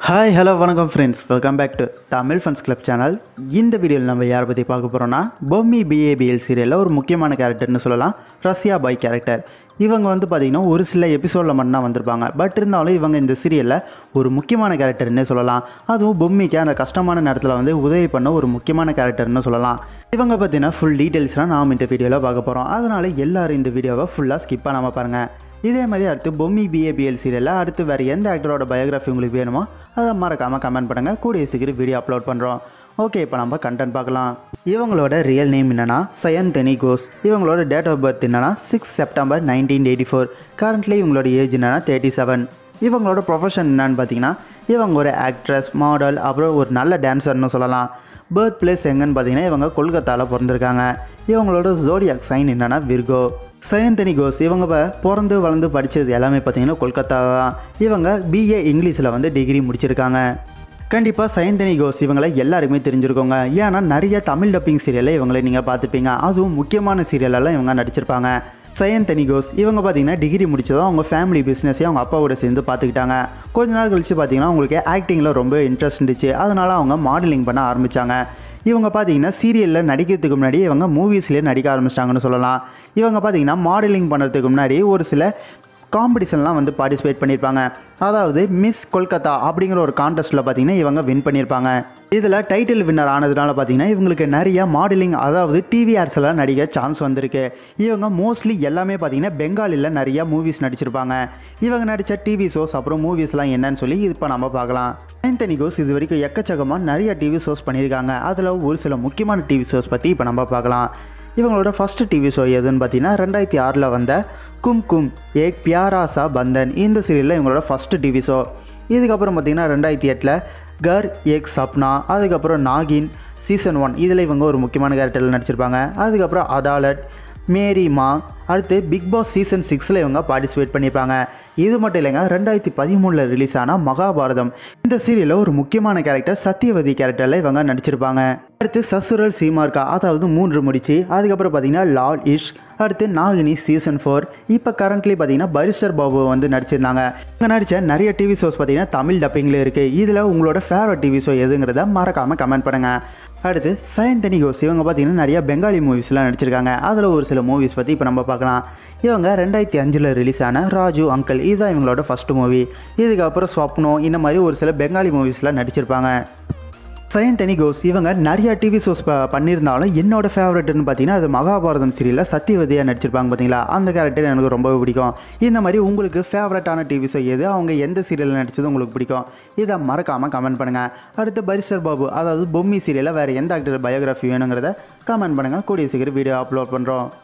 hi hello வணக்கம் friends welcome back to Tamil fans club channel இந்த வீடியோவில் நம்ம யாரை பற்றி பார்க்க போகிறோம்னா பொம்மி பிஏபிஎல் சீரியலில் ஒரு முக்கியமான கேரக்டர்னு சொல்லலாம் ரஷ்யா பாய் கேரக்டர் இவங்க வந்து பார்த்திங்கன்னா ஒரு சில எபிசோடில் மட்டும்தான் வந்திருப்பாங்க பட் இருந்தாலும் இவங்க இந்த சீரியலில் ஒரு முக்கியமான கேரக்டர்னே சொல்லலாம் அதுவும் பொம்மிக்கு அந்த கஷ்டமான நேரத்தில் வந்து உதவி பண்ண ஒரு முக்கியமான கேரக்டர்னு சொல்லலாம் இவங்க பார்த்தீங்கன்னா ஃபுல் டீட்டெயில்ஸ்லாம் நாம் இந்த வீடியோவில் பார்க்க போகிறோம் அதனால் எல்லாரும் இந்த வீடியோவை ஃபுல்லாக ஸ்கிப் பண்ணாமல் பாருங்கள் இதே மாதிரி அடுத்து பொம்மி பிஏபிஎல் சீரியலில் அடுத்து வேறு எந்த ஆக்டரோட பயோகிராஃபி உங்களுக்கு வேணுமோ அதை மறக்காமல் கமெண்ட் பண்ணுங்கள் கூடிய சீக்கிரம் வீடியோ அப்லோட் பண்ணுறோம் ஓகே இப்போ நம்ம கண்டென்ட் பார்க்கலாம் இவங்களோட ரியல் நேம் என்னன்னா சயன் தெனி கோஸ் இவங்களோட டேட் ஆஃப் பர்த் என்னன்னா six September nineteen eighty four currently இவங்களோட ஏஜ் என்னன்னா தேர்ட்டி செவன் இவங்களோட ப்ரொஃபஷன் என்னன்னு பார்த்தீங்கன்னா இவங்க ஒரு ஆக்ட்ரஸ் மாடல் அப்புறம் ஒரு நல்ல டான்ஸர்னு சொல்லலாம் பர்த் பிளேஸ் எங்கன்னு பார்த்தீங்கன்னா இவங்க கொல்கத்தாவில் பிறந்திருக்காங்க இவங்களோட ஜோடியாக் சைன் என்னன்னா விர்கோ சயந்தனி கோஸ் இவங்க இப்போ பிறந்து வளர்ந்து படித்தது எல்லாமே பார்த்தீங்கன்னா கொல்கத்தா தான் இவங்க பிஏ இங்கிலீஷில் வந்து டிகிரி முடிச்சிருக்காங்க கண்டிப்பாக சயந்தனி கோஸ் இவங்களை எல்லாருக்குமே தெரிஞ்சிருக்கோங்க ஏன்னா நிறைய தமிழ் டப்பிங் சீரியலில் இவங்களை நீங்கள் பார்த்துப்பீங்க அதுவும் முக்கியமான சீரியலெல்லாம் இவங்க நடிச்சிருப்பாங்க சயந்தனி கோஸ் இவங்க பார்த்தீங்கன்னா டிகிரி முடிச்சதும் அவங்க ஃபேமிலி பிஸ்னஸையும் அவங்க அப்பா கூட சேர்ந்து பார்த்துக்கிட்டாங்க கொஞ்ச நாள் கழிச்சு பார்த்தீங்கன்னா அவங்களுக்கு ஆக்டிங்கில் ரொம்ப இன்ட்ரெஸ்ட் இருந்துச்சு அதனால் அவங்க மாடலிங் பண்ண ஆரம்பித்தாங்க இவங்க பார்த்தீங்கன்னா சீரியலில் நடிக்கிறதுக்கு முன்னாடி இவங்க மூவிஸ்லேயே நடிக்க ஆரம்பிச்சிட்டாங்கன்னு சொல்லலாம் இவங்க பார்த்தீங்கன்னா மாடலிங் பண்ணுறதுக்கு முன்னாடி ஒரு சில காம்படிஷன்லாம் வந்து பார்ட்டிசிபேட் பண்ணியிருப்பாங்க அதாவது மிஸ் கொல்கத்தா அப்படிங்கிற ஒரு கான்டெஸ்ட்டில் பார்த்தீங்கன்னா இவங்க வின் பண்ணியிருப்பாங்க இதில் டைட்டில் வின்னர் ஆனதுனால பார்த்தீங்கன்னா இவங்களுக்கு நிறைய மாடலிங் அதாவது டிவி ஆட்ஸ் எல்லாம் நடிக்க சான்ஸ் வந்திருக்கு இவங்க மோஸ்ட்லி எல்லாமே பார்த்தீங்கன்னா பெங்காலியில் நிறைய மூவிஸ் நடிச்சிருப்பாங்க இவங்க நடித்த டிவி ஷோஸ் அப்புறம் மூவிஸ்லாம் என்னன்னு சொல்லி இப்போ நம்ம பார்க்கலாம் ஆந்தனி கோஸ் இது வரைக்கும் எக்கச்சக்கமாக நிறைய டிவி ஷோஸ் பண்ணியிருக்காங்க அதில் ஒரு சில முக்கியமான டிவி ஷோஸ் பற்றி இப்போ நம்ம பார்க்கலாம் இவங்களோட ஃபஸ்ட்டு டிவி ஷோ எதுன்னு பார்த்தீங்கன்னா ரெண்டாயிரத்தி ஆறில் வந்த கும் கும் ஏக் பியாரா சா பந்தன் இந்த சீரியலில் இவங்களோட ஃபஸ்ட்டு டிவி ஷோ இதுக்கப்புறம் பார்த்தீங்கன்னா ரெண்டாயிரத்தி எட்டில் கர் ஏக் சப்னா அதுக்கப்புறம் நாகின் சீசன் ஒன் இதில் இவங்க ஒரு முக்கியமான கேரக்டரில் நடிச்சிருப்பாங்க அதுக்கப்புறம் அதாலட் மேரி மா அடுத்து பிக் பாஸ் சீசன் சிக்ஸில் இவங்க பார்ட்டிசிபேட் பண்ணியிருப்பாங்க இது மட்டும் இல்லைங்க ரெண்டாயிரத்தி பதிமூணில் ரிலீஸ் ஆன மகாபாரதம் இந்த சீரியலில் ஒரு முக்கியமான கேரக்டர் சத்தியவதி கேரக்டரில் இவங்க நடிச்சிருப்பாங்க அடுத்து சசுரல் சீமார்க்கா அதாவது மூன்று முடிச்சு அதுக்கப்புறம் பார்த்தீங்கன்னா லால் இஷ் அடுத்து நாகினி சீசன் ஃபோர் இப்போ கரண்ட்லி பார்த்தீங்கன்னா பரிஸ்டர் பாபு வந்து நடிச்சிருந்தாங்க இவங்க நடித்த நிறைய டிவி ஷோஸ் பார்த்தீங்கன்னா தமிழ் டப்பிங்கில் இருக்குது இதில் உங்களோட ஃபேவரட் டிவி ஷோ எதுங்கிறத மறக்காமல் கமெண்ட் பண்ணுங்கள் அடுத்து சயந்தனி கோஸ் இவங்க பார்த்தீங்கன்னா நிறைய பெங்காலி மூவிஸ்லாம் நடிச்சிருக்காங்க அதில் ஒரு சில மூவிஸ் பற்றி இப்போ நம்ம பார்க்கலாம் இவங்க ரெண்டாயிரத்தி அஞ்சில் ரிலீஸ் ஆன ராஜு அங்கிள் இதுதான் இவங்களோட ஃபஸ்ட்டு மூவி இதுக்கப்புறம் ஸ்வப்னோ இந்த மாதிரி ஒரு சில பெங்காலி மூவிஸ்லாம் நடிச்சிருப்பாங்க சயன் டெனிகோஸ் இவங்க நிறைய டிவி ஷோஸ் ப பண்ணியிருந்தாலும் என்னோட ஃபேவரட்னு பார்த்தீங்கன்னா அது மகாபாரதம் சீரியலில் சத்தியவதியாக நடிச்சிருப்பாங்க பார்த்தீங்களா அந்த கேரக்டர் எனக்கு ரொம்ப பிடிக்கும் இந்த மாதிரி உங்களுக்கு ஃபேவரட்டான டிவி ஷோ எது அவங்க எந்த சீரியலில் நடிச்சது உங்களுக்கு பிடிக்கும் இதை மறக்காமல் கமெண்ட் பண்ணுங்கள் அடுத்து பரிசர் பாபு அதாவது பொம்மி சீரியலில் வேறு எந்த ஆக்டர் பயோகிராஃபி வேணுங்கிறத கமெண்ட் பண்ணுங்கள் கூடிய சீக்கிரம் வீடியோ அப்லோட் பண்ணுறோம்